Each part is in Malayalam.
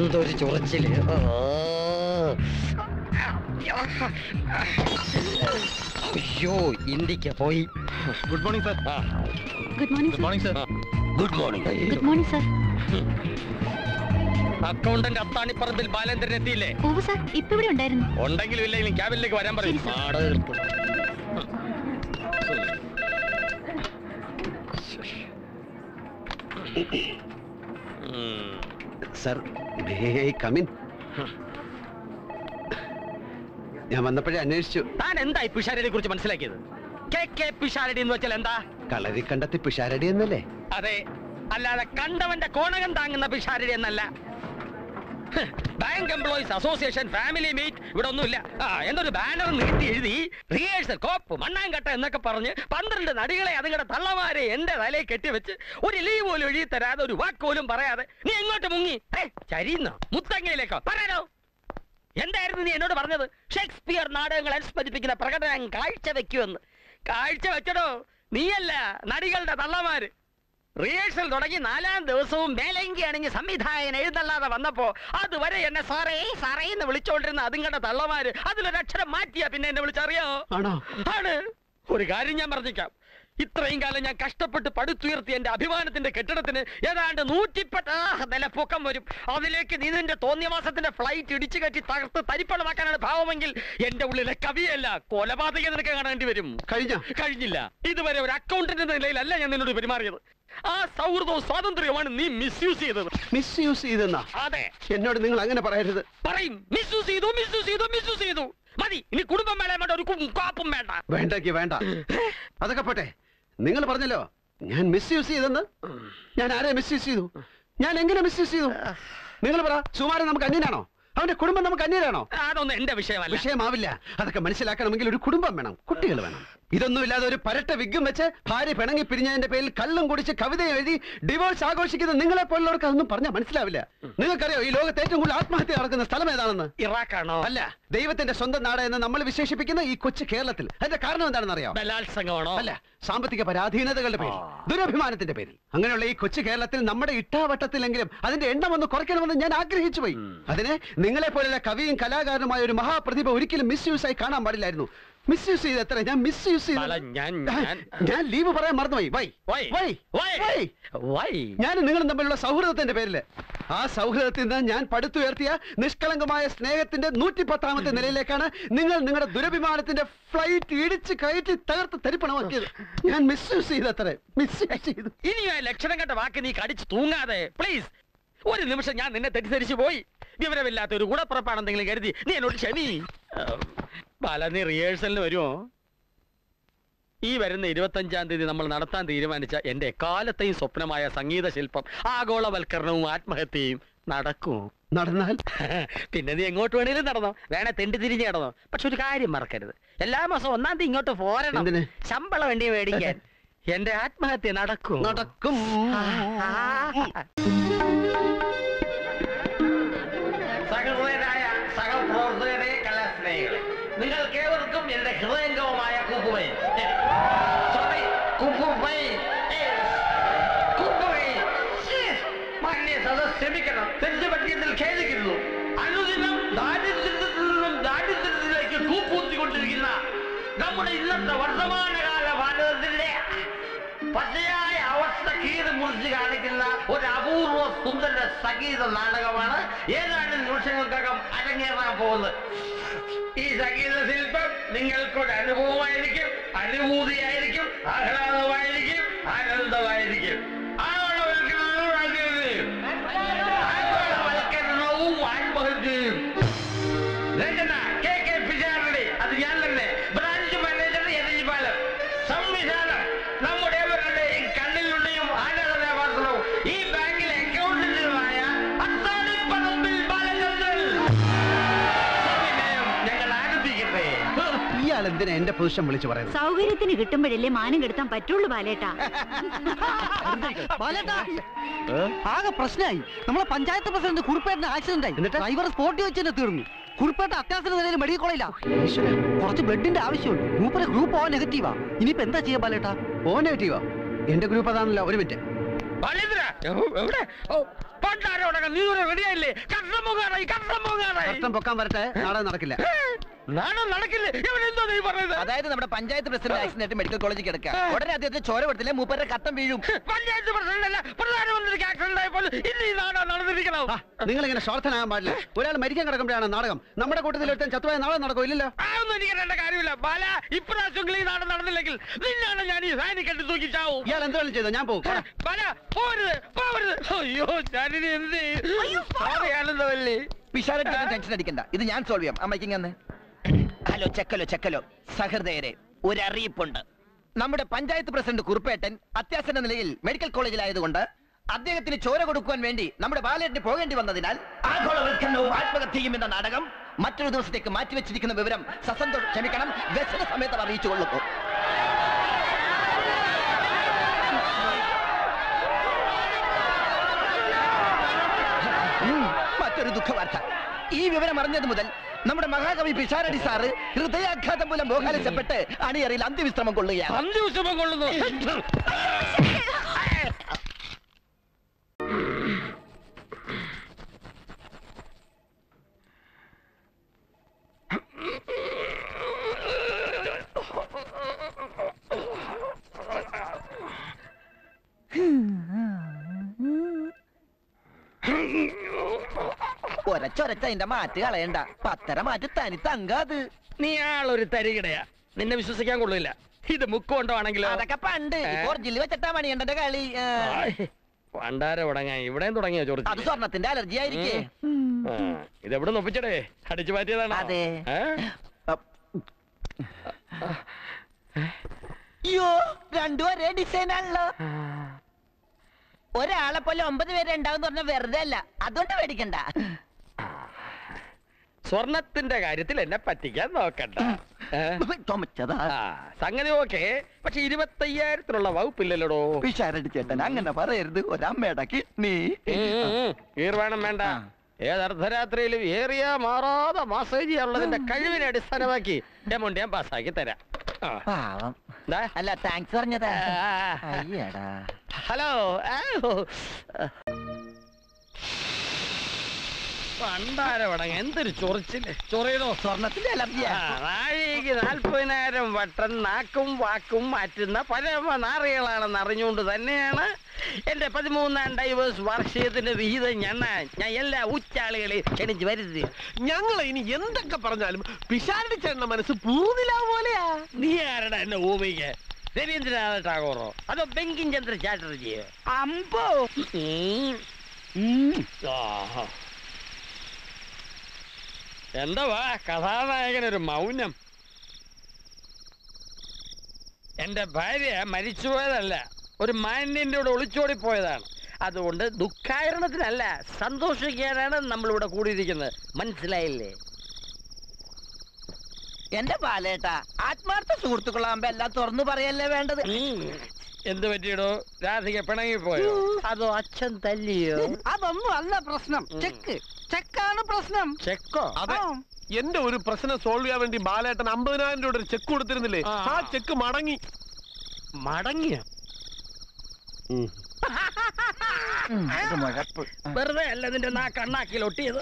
എന്തൊരു ചൊറച്ചില് ആ. അയ്യോ ഇന്ത്യക്ക് പോയി good morning sir good morning good morning sir good morning good morning sir accountant അത്താണിപ്പറമ്പിൽ ബാലേന്ദ്രൻ എത്തിയില്ലേ ഓവ് സാർ ഇപ്പൊ ഇവിടെ ഉണ്ടായിരുന്നു ഉണ്ടെങ്കിലും ഇല്ലെങ്കിലും ക്യാബിനിലേക്ക് വരാൻ പറയും ശരി, സർ. നാട് തീർക്കും. ഉം. സർ കമിൻ ഞാൻ വന്നപ്പോഴേ അന്വേഷിച്ചു താൻ എന്താ ഈ പിഷാരടിയെ കുറിച്ച് മനസ്സിലാക്കിയത് കെ കെ പിഷാരടി എന്ന് വെച്ചാൽ എന്താ കളരി കണ്ടത്തി പിഷാരടി എന്നല്ലേ അതെ അല്ലാതെ കണ്ടവന്റെ കോണകം താങ്ങുന്ന പിഷാരടി എന്നല്ല ഹ്, bank employees association family meet ഇവിടെ ഒന്നുമില്ല ആ എന്തൊരു ബാനർ നീട്ടി എഴുതി റിഹേഴ്സൽ കോപ്പ് മണ്ണാങ്കട്ട എന്നൊക്കെ പറഞ്ഞ് പന്ത്രണ്ട് നടികളെ അതുങ്ങളുടെ തള്ളമാരെ എന്റെ തലയിൽ കെട്ടിവെച്ച് ഒരു ലീവ് പോലും എഴുതി തരാതെ ഒരു വാക്ക് പോലും പറയാതെ നീ എങ്ങോട്ട് മുങ്ങി ഏ, ചരിയുന്നോ മുത്തങ്ങയിലേക്കോ പറയാനോ എന്തായിരുന്നു നീ എന്നോട് പറഞ്ഞത് ഷേക്സ്പിയർ നാടകങ്ങൾ അനുസ്മരിപ്പിക്കുന്ന പ്രകടനം കാഴ്ച വെക്കുമെന്ന് കാഴ്ച വെച്ചടോ നീയല്ല നടികളുടെ തള്ളമാര് റിഹേഴ്സൽ തുടങ്ങി നാലാം ദിവസവും മേലങ്കി അണിഞ്ഞ് സംവിധായകൻ എഴുന്നള്ളാതെ വന്നപ്പോ അതുവരെ എന്നെ സാറേ സാറേ എന്ന് വിളിച്ചോണ്ടിരുന്ന അതുങ്ങളുടെ തള്ളമാര് അതിലൊരക്ഷരം മാറ്റിയാ പിന്നെ എന്നെ വിളിച്ചറിയോ ആണോ ആണ് ഒരു കാര്യം ഞാൻ പറഞ്ഞേക്കാം ഇത്രയും കാലം ഞാൻ കഷ്ടപ്പെട്ട് പടുത്തുയർത്തി എന്റെ അഭിമാനത്തിന്റെ കെട്ടിടത്തിന് ഏതാണ്ട് നൂറ്റിപ്പത്ത് ആ നില പൊക്കം വരും അതിലേക്ക് നീ നിന്റെ തോന്നിയമാസത്തിന്റെ ഫ്ലൈറ്റ് ഇടിച്ചു കയറ്റി തകർത്ത് തരിപ്പണമാക്കാനാണ് ഭാവമെങ്കിൽ എന്റെ ഉള്ളിലെ കവിയല്ല കൊലപാതക നിനക്ക് കാണേണ്ടി വരും കഴിഞ്ഞോ കഴിഞ്ഞില്ല ഇതുവരെ ഒരു അക്കൗണ്ടന്റ് എന്ന നിലയിലല്ല ഞാൻ നിന്നോട് പെരുമാറിയത് ആ സൗഹൃദവും സ്വാതന്ത്ര്യവുമാണ് നീ മിസ്യൂസ് ചെയ്തത് മിസ് യൂസ് ചെയ്തെന്നാ അതെ എന്നോട് നിങ്ങൾ അങ്ങനെ പറയരുത് പറയും മിസ്യൂസ് ചെയ്തു മിസ്യൂസ് ചെയ്തു മിസ്യൂസ് ചെയ്തു മതി ഇനി കുടുംബം വേണ്ട വേണ്ട ഒരു കു- കാപ്പും വേണ്ട വേണ്ടക്ക് വേണ്ട അതൊക്കെ പോട്ടെ നിങ്ങൾ പറഞ്ഞല്ലോ ഞാൻ മിസ് യൂസ് ചെയ്തെന്ന് ഞാൻ ആരെ മിസ് യൂസ് ചെയ്തു ഞാൻ എങ്ങനെ മിസ് യൂസ് ചെയ്തു നിങ്ങൾ പറ സുമാരൻ നമുക്ക് അന്യനാണോ അവന്റെ കുടുംബം നമുക്ക് അന്യരാണോ അതൊന്നും എന്റെ വിഷയമല്ല വിഷയമാവില്ല അതൊക്കെ മനസ്സിലാക്കണമെങ്കിൽ ഒരു കുടുംബം വേണം കുട്ടികൾ വേണം ഇതൊന്നുമില്ലാതെ ഒരു പരട്ട വിഗ്ഗും വെച്ച് ഭാര്യ പിണങ്ങി പിരിഞ്ഞതിന്റെ പേരിൽ കള്ളും കുടിച്ച് കവിത എഴുതി ഡിവോഴ്സ് ആഘോഷിക്കുന്ന നിങ്ങളെ പോലുള്ളവർക്ക് അതൊന്നും പറഞ്ഞാൽ മനസ്സിലാവില്ല നിങ്ങൾക്കറിയോ ഈ ലോകത്ത് ഏറ്റവും കൂടുതൽ ആത്മഹത്യ നടക്കുന്ന സ്ഥലം ഏതാണെന്ന് ഇറാഖാണോ അല്ല ദൈവത്തിന്റെ സ്വന്തം നാട് എന്ന് നമ്മൾ വിശേഷിപ്പിക്കുന്ന ഈ കൊച്ചു കേരളത്തിൽ അതിന്റെ കാരണം എന്താണെന്ന് അറിയാം ബലാത്സംഗമാണോ അല്ല സാമ്പത്തിക പരാധീനതകളുടെ പേരിൽ ദുരഭിമാനത്തിന്റെ പേരിൽ അങ്ങനെയുള്ള ഈ കൊച്ചു കേരളത്തിൽ നമ്മുടെ ഇട്ടാവട്ടത്തിലെങ്കിലും അതിന്റെ എണ്ണം ഒന്ന് കുറയ്ക്കണമെന്ന് ഞാൻ ആഗ്രഹിച്ചു പോയി അതിന് നിങ്ങളെ പോലുള്ള കവിയും കലാകാരനുമായ ഒരു മഹാപ്രതിഭ ഒരിക്കലും മിസ്യൂസ് ആയി കാണാൻ പാടില്ലായിരുന്നു മിസ്യൂസ് ചെയ്ത് എത്ര ഞാൻ മിസ്യൂസ് അല്ല, ചെയ്തു ഞാൻ- ഞാൻ- ഞാൻ ലീവ് പറയാൻ മറന്നുപോയി why Why? Why Why? Why Why? ഞാൻ നിങ്ങളും തമ്മിലുള്ള സൗഹൃദത്തിന്റെ പേരില് ആ സൗഹൃദത്തിൽ നിന്ന് ഞാൻ പടുത്തുയർത്തിയ നിഷ്കളങ്കമായ സ്നേഹത്തിന്റെ നൂറ്റിപ്പത്താമത്തെ നിലയിലേക്കാണ് നിങ്ങൾ നിങ്ങളുടെ ദുരഭിമാനത്തിന്റെ ഫ്ലൈറ്റ് ഇടിച്ച് കയറ്റി തകർത്ത് തരിപ്പണമാക്കിയത് ഞാൻ മിസ്യൂസ് ചെയ്തത്രേ മിസ്യൂസ് ചെയ്തു ഇനിയും ആ ലക്ഷണം കണ്ട വാക്ക് നീ കടിച്ചു തൂങ്ങാതെ പ്ലീസ് ഒരു നിമിഷം ഞാൻ നിന്നെ തെറ്റിദ്ധരിച്ചു പോയി വിവരമില്ലാത്ത ഒരു ഗുണപ്പുറപ്പാണെന്തെങ്കിലും കരുതി നീ എന്നോട് ക്ഷമി ഉം, ബാല നീ റിഹേഴ്സലിന് വരുമോ ഈ വരുന്ന ഇരുപത്തഞ്ചാം തീയതി നമ്മൾ നടത്താൻ തീരുമാനിച്ച എന്റെ എക്കാലത്തെയും സ്വപ്നമായ സംഗീത ശില്പം ആഗോളവൽക്കരണവും ആത്മഹത്യയും നടക്കുമോ നടന്നാൽ പിന്നെ നീ എങ്ങോട്ട് വേണേലും നടന്നോ വേണേ തെണ്ടി തിരിഞ്ഞ് നടന്നോ പക്ഷെ ഒരു കാര്യം മറക്കരുത് എല്ലാ മാസവും ഒന്നാം തീയതി ഇങ്ങോട്ട് പോരണം എന്തിന്? ശമ്പളം വേണ്ടി മേടിക്കാൻ എന്റെ ആത്മഹത്യ നടക്കും നടക്കും സഹൃദയരായ സഹപ്രവർത്തകരെ കലാസ്നേഹികളെ നിങ്ങൾക്കേവർക്കും എന്റെ ഹൃദയംഗമമായ കുപ്പുമൈ സോറി കുപ്പുമൈ കുപ്പുമൈ മാന്യ സദസ് ക്ഷമിക്കണം തെറ്റുപറ്റിയതിൽ ഖേദിക്കുന്നു അനുദിനം ദാരിദ്ര്യത്തിൽ നിന്നും ദാരിദ്ര്യത്തിലേക്ക് കൂപ്പൂത്തിക്കൊണ്ടിരിക്കുന്ന നമ്മുടെ ഇന്നത്തെ വർത്തമാനകാല ഭാരതത്തിന്റെ പച്ചയായ അവസ്ഥ കീറി മുറിച്ച് കാണിക്കുന്ന ഒരു അപൂർവ സുന്ദര സംഗീത നാടകമാണ് ഏതാനും നിമിഷങ്ങൾക്കകം അരങ്ങേറാൻ പോകുന്നത് ഈ സംഗീത ശില്പം നിങ്ങൾക്കൊരു അനുഭവമായിരിക്കും അനുഭൂതിയായിരിക്കും ആഹ്ലാദമായിരിക്കും ആനന്ദമായിരിക്കും ആഗോളവൽക്കരണവും ആത്മഹത്യയും. ആഗോളവൽക്കരണവും ആത്മഹത്യയും രചന കെ കെ പിഷാരടി അത് ഞാൻ തന്നെ ബ്രാഞ്ച് മാനേജർ എരഞ്ഞിപ്പാലം സംവിധാനം നമ്മുടെ ഏവരുടെയും കണ്ണിലുണ്ടെയും ആരാധനാപാത്രവും ഈ ബാങ്കിലെ അക്കൗണ്ടന്റുമായ അത്താണിപ്പറമ്പിൽ ബാലചന്ദ്രൻ സവിനയം ഞങ്ങൾ ആനന്ദിക്കട്ടെ ഇയാൾ എന്തിനാ എന്റെ പൊസിഷൻ വിളിച്ചു പറയുന്നത് സൗകര്യത്തിന് കിട്ടുമ്പോഴല്ലേ മാനം കെടുത്താൻ പറ്റുള്ളൂ ബാലേട്ടാ ആകെ പ്രശ്നമായി നമ്മളെ പഞ്ചായത്ത് പ്രസിഡന്റ് കുറിപ്പേട്ടിന് ആക്സിഡന്റ് ആയി എന്നിട്ട്? ഡ്രൈവർ സ്പോട്ടിൽ വെച്ച് തന്നെ തീർന്നു കുറിപ്പേട്ട അത്യാവശ്യ നിലയിൽ മെഡിക്കൽ കോളേജില്ല ഈശ്വരാ. കുറച്ച് ബ്ലഡിന്റെ ആവശ്യമുണ്ട് മൂപ്പരെ ഗ്രൂപ്പ് ഓ നെഗറ്റീവാ ഇനിയിപ്പോ എന്താ ചെയ്യാ ബാലേട്ടാ ഓ നെഗറ്റീവോ എന്റെ ഗ്രൂപ്പ് അതാണല്ലോ ഒരു മിനിറ്റ് ബാലേന്ദ്ര എവ്- എവിടെ ഓ പണ്ടാരോടകം നീ ഒരു റെഡിയായില്ലേ കഷ്ണം പോകാറായി കഷ്ണം പോകാറായി കഷ്ടം പൊക്കാൻ വരട്ടെ നാടകം നടക്കില്ല നാണം നടക്കില്ലേ ഇവനെന്തോ നീ പറയുന്നത് അതായത് നമ്മുടെ പഞ്ചായത്ത് പ്രസിഡന്റ് ആക്സിഡന്റ് ആയിട്ട് മെഡിക്കൽ കോളേജിൽ കിടക്കുക ഉടനെ അദ്ദേഹത്തെ ചോര കൊടുത്തില്ലേ മൂപ്പരുടെ കട്ടം വീഴും പഞ്ചായത്ത് പ്രസിഡന്റ് പ്രധാനമന്ത്രിക്ക് ആക്സിഡന്റ് ആയപ്പോൾ ഇന്ന് ഈ നാടാ നടന്നിരിക്കണം നിങ്ങൾ ഇങ്ങനെ സ്വാർത്ഥനാകാൻ പാടില്ല ഒരാൾ മരിക്കാൻ കിടക്കുമ്പോഴാണ് നാടകം നമ്മുടെ കൂട്ടത്തിൽ ഒരുത്തൻ ചത്തുപോയ നാടകം നടക്കും ഇല്ലല്ലോ ആ ഒന്നും എനിക്ക് അറിയേണ്ട കാര്യമില്ല ബാല ഇപ്രാവശ്യമെങ്കിലും ഈ നാട് നടന്നില്ലെങ്കിൽ നിന്നാണ് ഞാൻ ഈ ഫാനി കെട്ടി തൂക്കി ചാവും ഇയാൾ എന്തെങ്കിലും ചെയ്തോ ഞാൻ പോകും ബാല പോരുത് പോരുത് അയ്യോ ഞാനിനി എന്ത് അറിയാണെന്നവല്ലേ പിഷാരടി ടെൻഷൻ അടിക്കണ്ട ഇത് ഞാൻ സോൾവ് ചെയ്യാം അമ്മയ്ക്ക് അന്ന് ഹലോ ചെക്കലോ ചെക്കലോ സഹൃദയരെ ഒരു അറിയിപ്പുണ്ട് നമ്മുടെ പഞ്ചായത്ത് പ്രസിഡന്റ് കുറുപ്പേട്ടൻ അത്യാസന്ന നിലയിൽ മെഡിക്കൽ കോളേജിലായതുകൊണ്ട് അദ്ദേഹത്തിന് ചോര കൊടുക്കുവാൻ വേണ്ടി നമ്മുടെ ബാലേട്ടിന് പോകേണ്ടി വന്നതിനാൽ ആഗോളവൽക്കരണവും ആത്മഹത്യയും എന്ന നാടകം മറ്റൊരു ദിവസത്തേക്ക് മാറ്റിവെച്ചിരിക്കുന്ന വിവരം സസന്തോഷം ക്ഷമിക്കണം വ്യസന സമയത്ത് അറിയിച്ചു കൊള്ളുന്നു ഉം, മറ്റൊരു ദുഃഖവാർത്ത ഈ വിവരം അറിഞ്ഞത് മുതൽ നമ്മുടെ മഹാകവി പിഷാരടി സാറ് ഹൃദയാഘാതം മൂലം മോഹാലസ്യപ്പെട്ട് അണിയറയിൽ അന്ത്യവിശ്രമം കൊള്ളുകയാണ് അഞ്ചു ദിവസം കൊള്ളുന്നു ഒരച്ചൊരച്ച അതിന്റെ മാറ്റ് കളയണ്ട പത്തര മാറ്റ് തനി തങ്കാത് നീ ആളൊരു തരികിടയാ നിന്നെ വിശ്വസിക്കാൻ കൊള്ളില്ല ഇത് മുക്കുകൊണ്ടാണെങ്കിലോ അതൊക്കെ പണ്ട് ഇപ്പോൾ ജില്ല വെച്ചിട്ടാ മണിയണ്ടന്റെ കളി ആ. പണ്ടാര തുടങ്ങാൻ ഇവിടെയും തുടങ്ങിയോ അത് ചോദിച്ചു സ്വർണത്തിന്റെ അലർജി ആയിരിക്കേ ഇത് എവിടെ നൊപ്പിച്ചടേ അടിച്ചു മാറ്റിയതാണ് അതെ അയ്യോ രണ്ടും ഒരേ ഡിസൈൻ ആണല്ലോ ഒരാളെ പോലെ ഒമ്പത് പേര് ഉണ്ടാവും പറഞ്ഞ വെറുതെ അല്ല അതുകൊണ്ട് പേടിക്കണ്ട സ്വർണത്തിന്റെ കാര്യത്തിൽ എന്നെ പറ്റിക്കാൻ നോക്കണ്ട ഏ? ചുമച്ചതാ ആ, സംഗതി ഓക്കെ പക്ഷെ ഇരുപത്തയ്യായിരത്തിനുള്ള വകുപ്പില്ലല്ലോടോ പിഷാരടി ചേട്ടൻ അങ്ങനെ പറയരുത് ഒരമ്മയുടെ കിഡ്നി വേണം വേണ്ട ആ. ഏത് അർദ്ധരാത്രിയിലും ഏറിയ മാറാതെ മാസേജ് ചെയ്യാനുള്ളതിന്റെ കഴിവിനെ അടിസ്ഥാനമാക്കി എമൗണ്ട് ഞാൻ പാസ്സാക്കി തരാം ആ. പാവം ദാ. അല്ല താങ്ക്സ് പറഞ്ഞതാ ആ. അയ്യടാ ഹലോ ആവോ. പണ്ടാരവടങ്ങ എന്തൊരു ചൊറിച്ചില് ചൊറിയണോ സ്വർണത്തിന്റെ അലർജിയാ നാഴികക്ക് നാൽപ്പതിനായിരം വട്ടം നാക്കും വാക്കും മാറ്റുന്ന പരമ നാറികളാണെന്ന് അറിഞ്ഞുകൊണ്ട് തന്നെയാണ് എന്റെ പതിമൂന്നാം ഡൈവേഴ്സ് വാർഷികത്തിന്റെ വിഹിതം ഞണ്ണാൻ ഞാൻ എല്ലാ ഉച്ചാളുകളെയും ക്ഷണിച്ച് വരുത്തി ഞങ്ങൾ ഇനി എന്തൊക്കെ പറഞ്ഞാലും പിഷാരടി ചേട്ടന്റെ മനസ്സ് പൂർണ്ണില പോലെയാ നീ ആരടാ എന്നെ ഊമിക്ക് രവീന്ദ്രനാഥ ടാഗോറോ അതോ ബെങ്കിം ചന്ദ്ര ചാറ്റർജിയോ അമ്പോ ഉം. ആഹാ. എന്താ വാ കഥാനായകനൊരു മൗനം എന്റെ ഭാര്യ മരിച്ചുപോയതല്ല ഒരു മാന്യന്റെ കൂടെ ഒളിച്ചോടി പോയതാണ് അതുകൊണ്ട് ദുഃഖാകരണത്തിനല്ല സന്തോഷിക്കാനാണ് നമ്മളിവിടെ കൂടിയിരിക്കുന്നത് മനസ്സിലായില്ലേ എന്റെ ബാലേട്ടാ ആത്മാർത്ഥ സുഹൃത്തുക്കളാകുമ്പോ എല്ലാം തുറന്നു പറയല്ലേ വേണ്ടത് ഉം. എന്ത് പറ്റിയിടോ രാധിക പിണങ്ങിപ്പോയോ അതോ അച്ഛൻ തല്ലിയോ അതൊന്നും അല്ല പ്രശ്നം ചെക്ക് ചെക്കാണ് പ്രശ്നം ചെക്കോ അതെ എന്റെ ഒരു പ്രശ്നം സോൾവ് ചെയ്യാൻ വേണ്ടി ബാലേട്ടൻ അമ്പതിനായിരം രൂപയുടെ ഒരു ചെക്ക് കൊടുത്തിരുന്നില്ലേ ആ. ആ ചെക്ക് മടങ്ങി മടങ്ങിയ ഉം, ഇത് മുഴപ്പ് വെറുതെ അല്ല നിന്റെ നാ കണ്ണാക്കിൽ ഒട്ടിയത്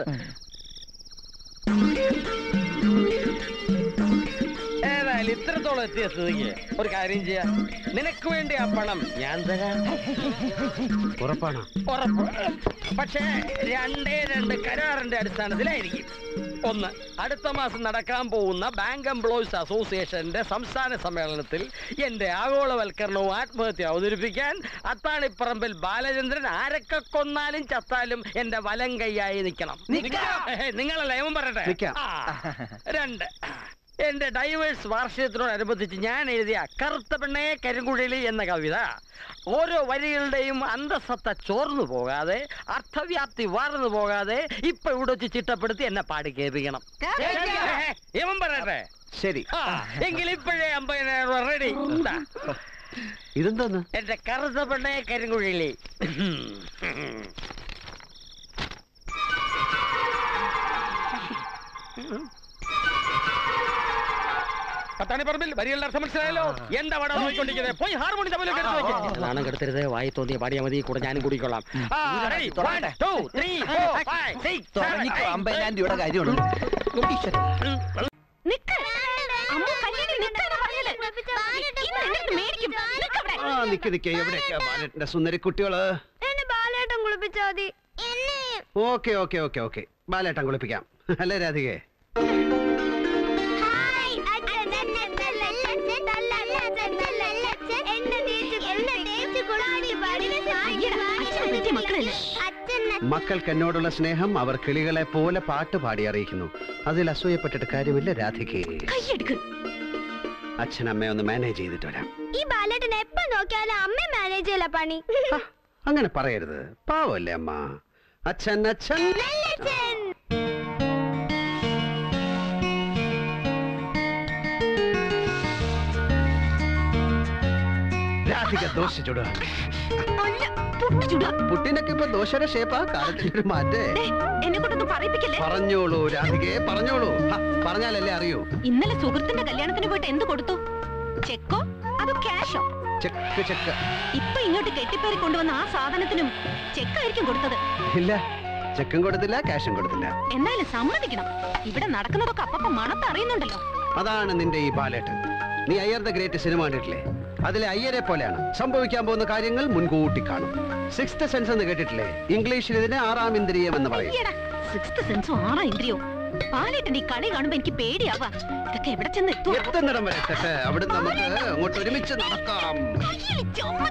ഏതായാലും ഇത്രത്തോളം എത്തിയ സ്ഥിതിക്ക് ഒരു കാര്യം ചെയ്യാം നിനക്ക് വേണ്ടി ആ പണം ഞാൻ തരാം ഉറപ്പാണോ ഉറപ്പ് പക്ഷേ രണ്ടേ രണ്ട് കരാറിന്റെ അടിസ്ഥാനത്തിലായിരിക്കും ഒന്ന് അടുത്ത മാസം നടക്കാൻ പോകുന്ന ബാങ്ക് എംപ്ലോയീസ് അസോസിയേഷന്റെ സംസ്ഥാന സമ്മേളനത്തിൽ എന്റെ ആഗോളവൽക്കരണവും ആത്മഹത്യ അവതരിപ്പിക്കാൻ അത്താണിപ്പറമ്പിൽ ബാലചന്ദ്രൻ ആരൊക്കെ കൊന്നാലും ചത്താലും എന്റെ വലം കൈയായി നിൽക്കണം നിക്കാം. ഏഹ്, നിങ്ങളല്ല ഏവൻ പറയട്ടെ നിക്കാം. ആ, രണ്ട് എന്റെ ഡൈവേഴ്സ് വാർഷികത്തിനോടനുബന്ധിച്ച് ഞാൻ എഴുതിയ കറുത്ത പെണ്ണേ കരിങ്കുഴലി എന്ന കവിത ഓരോ വരികളുടെയും അന്തസത്ത ചോർന്നു പോകാതെ അർത്ഥവ്യാപ്തി വാർന്നു പോകാതെ ഇപ്പൊ ഇവിടെ വെച്ച് ചിട്ടപ്പെടുത്തി എന്നെ പാടി കേൾപ്പിക്കണം ഏഹ്, ഇവൻ പറയട്ടെ ശരി ആ, എങ്കിൽ ഇപ്പോഴേ അമ്പതിനായിരം രൂപ റെഡി ഇതാ, ഇതെന്തോന്ന് എന്റെ കറുത്ത പെണ്ണേ കരിങ്കുഴലി പത്താണിപ്പറമ്പിൽ വരികളുടെ അർത്ഥം മനസ്സിലായല്ലോ എന്താ വട നോക്കിക്കൊണ്ടിരിക്കുന്നത് പോയി ഹാർമോണി തമ്മിലൊക്കെ എടുത്ത് വെക്ക്. നാണം കെടുത്തരുത് വായി തോന്നിയ പാടിയാ മതി കൂടെ ഞാനും കൂടിക്കൊള്ളാം ആ, ready? One, two, three, four, five, six, seven, തുടങ്ങിക്കോ eight, അമ്പതിനായിരം രൂപയുടെ കാര്യമുള്ളൂ നിക്ക് അമ്മ കല്യാണി നിക്കാനാ പറഞ്ഞത് ഇന്ന് എന്റെ അടുത്ത് മേടിക്കും നിക്കവിടെ ആ നിക്ക് നിക്ക് എവിടെയൊക്കെയാ ബാലറ്റിന്റെ സുന്ദരി കുട്ടികള് എന്നെ ബാലേട്ടൻ കുളിപ്പിച്ചാ മതി okay okay okay okay Balettan കുളിപ്പിക്കാം അല്ലേ രാധികേ അയ്യടാ, അച്ഛനെ പറ്റിയ മക്കളല്ലേ? മക്കൾക്ക് എന്നോടുള്ള സ്നേഹം അവർ കിളികളെ പോലെ പാട്ട് പാടി അറിയിക്കുന്നു അതിൽ അസൂയപ്പെട്ടിട്ട് കാര്യമില്ല രാധികേ കൈയെടുക്ക് അച്ഛൻ അമ്മയെ ഒന്ന് മാനേജ് ചെയ്തിട്ട് വരാം ഈ ബാലേട്ടൻ എപ്പോ നോക്കിയാലും അമ്മ മാനേജ് ചെയ്യല പണി ഹ, അങ്ങനെ പറയരുത് പാവല്ലേ അമ്മ അച്ഛൻ അച്ഛൻ നല്ലച്ഛൻ. രാധിക ദോശ ചുടുക അല്ല, പുട്ട് ചുടുക. പുട്ടിനൊക്കെ ഇപ്പൊ ദോശയുടെ ഷേപ്പാ കാലത്തിന്റെ ഒരു മാറ്റേ ദേ, എന്നെ കൊണ്ടൊന്നും പറയിപ്പിക്കല്ലേ പറഞ്ഞോളൂ രാധികയെ പറഞ്ഞോളൂ ഹ, പറഞ്ഞാലല്ലേ അറിയൂ ഇന്നലെ സുഹൃത്തിന്റെ കല്യാണത്തിന് പോയിട്ട് എന്ത് കൊടുത്തു ചെക്കോ അതോ ക്യാഷോ ചെക്ക് ചെക്ക് ഇപ്പൊ ഇങ്ങോട്ട് കെട്ടിപ്പേറി കൊണ്ടുവന്ന ആ സാധനത്തിനും ചെക്കായിരിക്കും കൊടുത്തത് ഇല്ല ചെക്കും കൊടുത്തില്ല ക്യാഷും കൊടുത്തില്ല എന്നാലും സമ്മതിക്കണം ഇവിടെ നടക്കുന്നതൊക്കെ അപ്പപ്പ മണത്തറിയുന്നുണ്ടല്ലോ അതാണ് നിന്റെ ഈ ബാലേട്ട് നീ അയ്യർ ദ ഗ്രേറ്റ് സിനിമ കണ്ടിട്ടില്ലേ അതിലെ അയ്യരെ പോലെയാണ് സംഭവിക്കാൻ പോകുന്ന കാര്യങ്ങൾ മുൻകൂട്ടി കാണും സിക്സ്ത് സെൻസ് എന്ന് കേട്ടിട്ടില്ലേ ഇംഗ്ലീഷിൽ ഇതിനെ ആറാം ഇന്ദ്രിയം എന്ന് പറയും അയ്യടാ സിക്സ്ത് സെൻസും ആറാ ഇന്ദ്രിയോ പാലേട്ടൻ ഈ കളി കാണുമ്പോ എനിക്ക് പേടിയാവാ ഇതൊക്കെ എവിടെ ചെന്ന് എത്തുവോ? എത്തുന്നിടം വരെ എത്തട്ടെ. അവിടെ നമുക്ക് അങ്ങോട്ട് ഒരുമിച്ച് നടക്കാം അയ്യേ, ചുമ.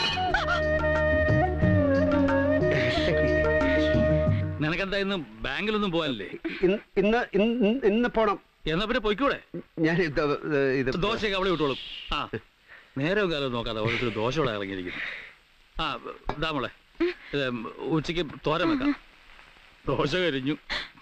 നിനക്കെന്താ ഇന്ന് ബാങ്കിലൊന്നും പോകാനില്ലേ ഇന്ന് ഇന്ന് ഇന്ന് ഇന്ന് പോണം എന്നാ പിന്നെ പൊയ്ക്കൂടെ ഞാൻ ഇത് ഇത് ദോശയൊക്കെ അവളെ വിട്ടോളും ആ നേരവും കാലവും നോക്കാതെ ഓരോരുത്തർ ദോശയോടെ ഇറങ്ങിയിരിക്കുന്നു ആ ഇതാ മോളെ ഇത് ഉച്ചയ്ക്ക് തോരൻ വെക്കാം ദോശ കരിഞ്ഞു